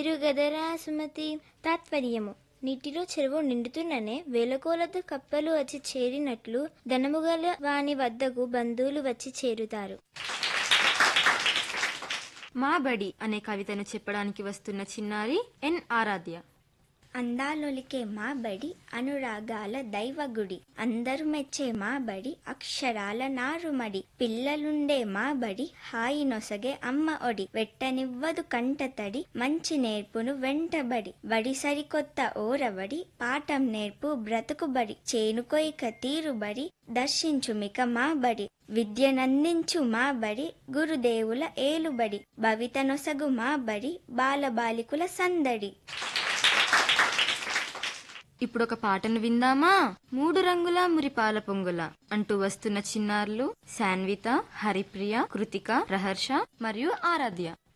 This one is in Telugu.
తిరుగదరా సుమతి తాత్పర్యము నీటిలో చెరువు నిండుతున్ననే వేలకోలతో కప్పలు వచ్చి చేరినట్లు ధనముగల వాని వద్దకు బంధువులు వచ్చి చేరుతారు మా బడి అనే కవితను చెప్పడానికి వస్తున్న చిన్నారి ఎన్ ఆరాధ్య అందాలొలికే మా బడి అనురాగాల దైవగుడి అందరు మెచ్చే మా బడి అక్షరాల నారుమడి పిల్లలుండే మా బడి హాయి నొసగే అమ్మ ఒడి వెట్టనివ్వదు కంటతడి మంచి నేర్పును వెంటబడి బడి సరికొత్త ఓరబడి పాఠం నేర్పు బ్రతుకుబడి చేనుకొయిక తీరుబడి దర్శించుమిక మా బడి విద్యనందించు మా బడి గురుదేవుల ఏలుబడి భవిత నొసగు మా బడి బాలబాలికుల సందడి ఇప్పుడు ఒక పాటను విందామా మూడు రంగుల మురిపాల పొంగుల అంటూ వస్తున్న చిన్నారులు శాన్విత హరిప్రియ కృతిక ప్రహర్ష మరియు ఆరాధ్య